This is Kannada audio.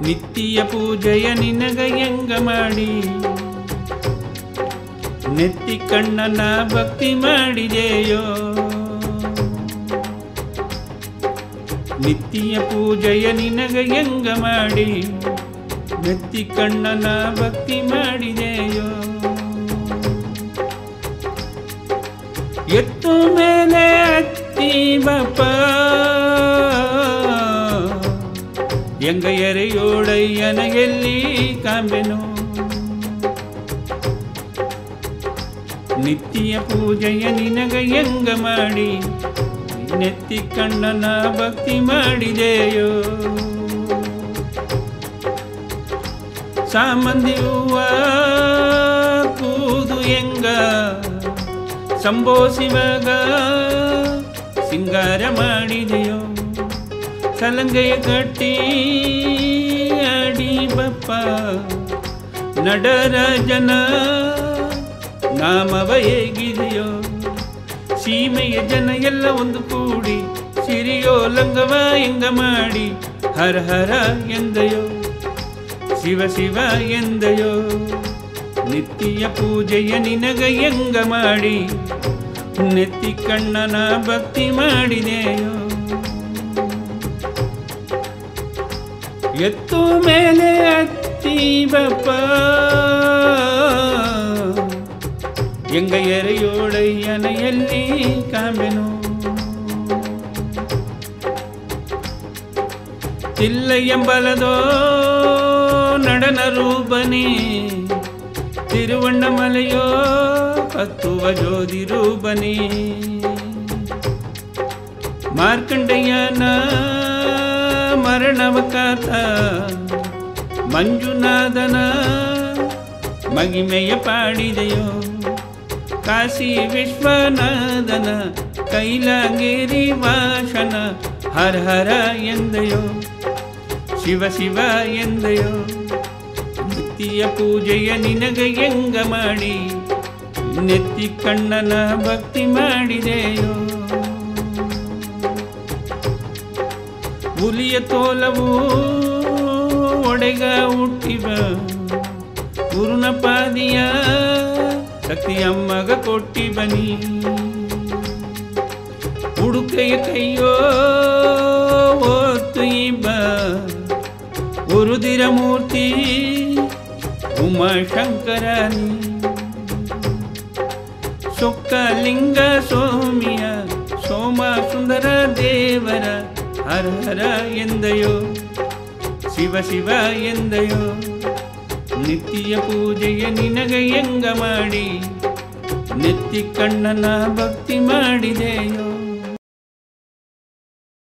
ನಿತ್ಯ ಪೂಜೆಯ ನಿನಗ ಹೆಂಗ ಮಾಡಿ ನೆತ್ತಿ ಕಣ್ಣನ ಭಕ್ತಿ ಮಾಡಿದೆಯೋ ನಿತ್ಯ ಪೂಜೆಯ ನಿನಗ ಹೆಂಗ ಮಾಡಿ ನೆತ್ತಿ ಕಣ್ಣನ ಭಕ್ತಿ ಮಾಡಿದೆಯೋ ಎತ್ತು ಮೇಲೆ ಹತ್ತಿ ಬಪ್ಪ ಎಂಗ ಎರೆಯೋಡಯ್ಯನ ಎಲ್ಲಿ ಕಾಂಬೆನು ನಿತ್ಯ ಪೂಜೆಯ ನಿನಗ ಹೆಂಗ ಮಾಡಿ ನೆತ್ತಿ ಕಣ್ಣನ ಭಕ್ತಿ ಮಾಡಿದೆಯೋ ಸಾಮಂದಿ ಹೂವ ಕೂದು ಹೆಂಗ ಸಂಬೋಸಿವಾಗ ಸಿಂಗಾರ ಮಾಡಿದೆಯೋ ಸಲಂಗೆಯ ಕಟ್ಟಿ ಅಡಿ ಬಪ್ಪ ನಡರಾಜನ ನಾಮವ ಹೇಗಿದೆಯೋ ಸೀಮೆಯ ಜನ ಎಲ್ಲ ಒಂದು ಕೂಡಿ ಸಿರಿಯೋ ಲಂಗವ ಎಂಗ ಮಾಡಿ ಹರ ಹರ ಎಂದಯೋ ಶಿವ ಶಿವ ಎಂದಯೋ ನಿತ್ಯ ಪೂಜೆಯ ನಿನಗ ಎಂಗ ಮಾಡಿ ನೆತ್ತಿ ಕಣ್ಣನ ಭಕ್ತಿ ಮಾಡಿದೆಯೋ ಎತ್ತು ಮೇಲೆ ಹತ್ತಿ ಬಪ್ಪ ಎಂಗ ಎರೆಯೋಡಯ್ಯನ ಎಲ್ಲಿ ಕಾಂಬೆನು ತಿಲ್ಲ ಎಂಬಲದೋ நடன ரூபனே திருவண்ணமலையோ கத்துவ ஜோதி ரூபனே ಮಾರ್ಕಂಡಯ್ಯನ ಮರಣವ ಕಾತ ಮಂಜುನಾಥನ ಮಗಿಮೆಯ ಪಾಡಿದೆಯೋ ಕಾಶಿ ವಿಶ್ವನಾಥನ ಕೈಲಾಂಗೇರಿ ವಾಶನ ಹರ ಹರ ಎಂದೆಯೋ ಶಿವ ಶಿವ ಎಂದೆಯೋ ನಿತ್ಯ ಪೂಜೆಯ ನಿನಗ ಹೆಂಗ ಮಾಡಿ ನೆತ್ತಿ ಕಣ್ಣನ ಭಕ್ತಿ ಮಾಡಿದೆಯೋ ಹುಲಿಯ ತೋಲವು ಒಡೆಗ ಹುಟ್ಟಿವ ಗುರುನ ಪಾದಿಯ ಶಕ್ತಿ ಅಮ್ಮಗ ಕೊಟ್ಟಿ ಬನಿ ಉಡುಕೆಯ ಕೈಯೋ ಓತ್ತು ಇಬ್ಬ ಉರುದಿರ ಮೂರ್ತಿ ಉಮಾಶಂಕರನಿ ಸೊಕ್ಕಲಿಂಗ ಸೋಮಿಯ ಸೋಮ ಸುಂದರ ದೇವರ ಹರ ಹರ ಎಂದಯೋ ಶಿವ ಶಿವ ಎಂದಯೋ ನಿತ್ಯ ಪೂಜೆಯ ನಿನಗ ಹೆಂಗ ಮಾಡಿ ನೆತ್ತಿ ಕಣ್ಣನ ಭಕ್ತಿ ಮಾಡಿದೆಯೋ